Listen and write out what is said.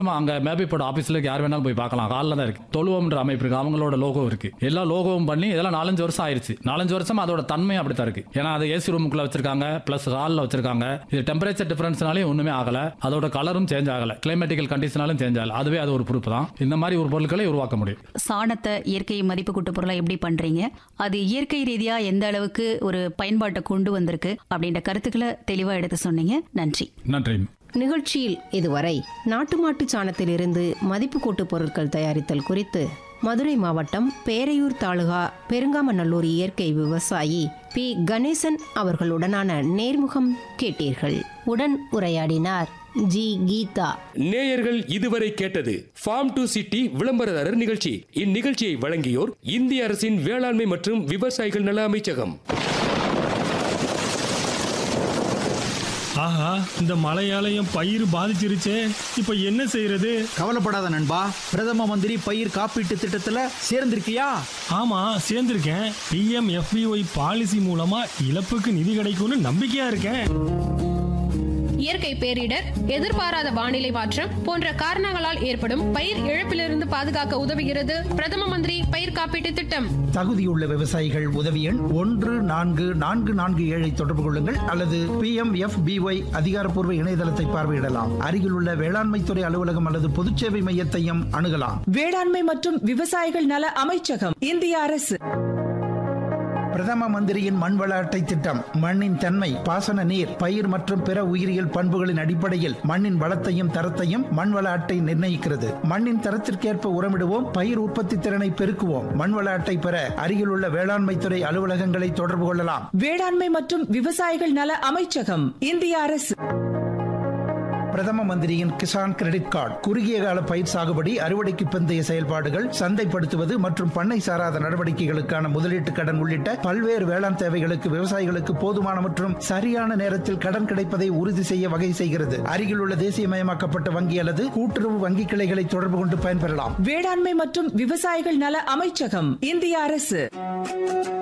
ஆமா அங்க மேபிப்போட ஆபீஸ்ல யார் வேணாலும் போய் பார்க்கலாம் காலில் தான் இருக்கு தொழுவம்ன்ற அமைப்பு இருக்கு அவங்களோட லோகோ இருக்கு எல்லா லோகோவும் பண்ணி இதெல்லாம் நாலஞ்சு வருஷம் ஆயிருச்சு நாலஞ்சு வருஷம் அதோட தன்மை அப்படித்தான் இருக்கு ஏன்னா அது ஏசி ரூமுக்குள்ள வச்சிருக்காங்க பிளஸ் ஹாலில் வச்சிருக்காங்க இது டெம்பரேச்சர் டிஃபரன்ஸ்னாலே ஒண்ணுமே ஆகல அதோட கலரும் சேஞ்ச் ஆகல கிளைமேட்டிக்கல் கண்டிஷனாலும் சேஞ்ச் ஆகல அதுவே அது ஒரு பொறுப்பு தான் இந்த மாதிரி ஒரு பொருட்களை உருவாக்க முடியும் சாணத்தை இயற்கை மதிப்பு கூட்டு பொருளா எப்படி பண்றீங்க அது இயற்கை ரீதியா எந்த அளவுக்கு ஒரு பயன்பாட்டை கொண்டு வந்திருக்கு அப்படின்ற கருத்துக்களை தெளிவா எடுத்து சொன்னீங்க நன்றி நன்றி நிகழ்ச்சியில் இதுவரை நாட்டு மாட்டு சாணத்திலிருந்து மதிப்பு கூட்டு பொருட்கள் தயாரித்தல் குறித்து மதுரை மாவட்டம் பேரையூர் தாலுகா பெருங்காமநல்லூர் இயற்கை விவசாயி பி கணேசன் அவர்களுடனான நேர்முகம் கேட்டீர்கள் உடன் உரையாடினார் ஜி கீதா நேயர்கள் இதுவரை கேட்டது ஃபார்ம் டு சிட்டி விளம்பரதாரர் நிகழ்ச்சி இந்நிகழ்ச்சியை வழங்கியோர் இந்திய அரசின் வேளாண்மை மற்றும் விவசாயிகள் நல அமைச்சகம் ஆஹா இந்த மழையாலையும் பயிர் பாதிச்சிருச்சே இப்போ என்ன செய்யறது கவலைப்படாத நண்பா பிரதம மந்திரி பயிர் காப்பீட்டு திட்டத்துல சேர்ந்திருக்கியா ஆமா சேர்ந்திருக்கேன் பிஎம் எஃபிஒய் பாலிசி மூலமா இழப்புக்கு நிதி கிடைக்கும்னு நம்பிக்கையா இருக்கேன் இயற்கை பேரிடர் எதிர்பாராத வானிலை மாற்றம் போன்ற காரணங்களால் ஏற்படும் பயிர் இழப்பிலிருந்து பாதுகாக்க உதவுகிறது பிரதம மந்திரி பயிர் காப்பீட்டு திட்டம் தகுதியுள்ள விவசாயிகள் உதவி எண் ஒன்று நான்கு நான்கு நான்கு ஏழை தொடர்பு கொள்ளுங்கள் அல்லது பி எம் எஃப் பிஒய் அதிகாரப்பூர்வ இணையதளத்தை பார்வையிடலாம் அருகிலுள்ள வேளாண்மை துறை அலுவலகம் அல்லது பொதுச்சேவை மையத்தையும் அணுகலாம் வேளாண்மை மற்றும் விவசாயிகள் நல அமைச்சகம் இந்திய அரசு பிரதம மந்திரியின் மண் வள அட்டை திட்டம் மண்ணின் தன்மை பாசன நீர் பயிர் மற்றும் பிற உயிரியல் பண்புகளின் அடிப்படையில் மண்ணின் வளத்தையும் தரத்தையும் மண் வள அட்டை நிர்ணயிக்கிறது மண்ணின் தரத்திற்கேற்ப உரமிடுவோம் பயிர் உற்பத்தி திறனை பெருக்குவோம் மண் வள அட்டை பெற அருகிலுள்ள வேளாண்மை துறை அலுவலகங்களை தொடர்பு கொள்ளலாம் வேளாண்மை மற்றும் விவசாயிகள் நல அமைச்சகம் இந்திய அரசு பிரதம மந்திரியின் கிசான் கிரெடிட் கார்டு குறுகிய கால பயிர் சாகுபடி அறுவடைக்கு பிந்தைய செயல்பாடுகள் சந்தைப்படுத்துவது மற்றும் பண்ணை சாராத நடவடிக்கைகளுக்கான முதலீட்டு கடன் உள்ளிட்ட பல்வேறு வேளாண் தேவைகளுக்கு விவசாயிகளுக்கு போதுமான மற்றும் சரியான நேரத்தில் கடன் கிடைப்பதை உறுதி செய்ய வகை செய்கிறது அருகிலுள்ள தேசியமயமாக்கப்பட்ட வங்கி அல்லது கூட்டுறவு வங்கி கிளைகளை தொடர்பு கொண்டு பயன்பெறலாம் வேளாண்மை மற்றும் விவசாயிகள் நல அமைச்சகம் இந்திய அரசு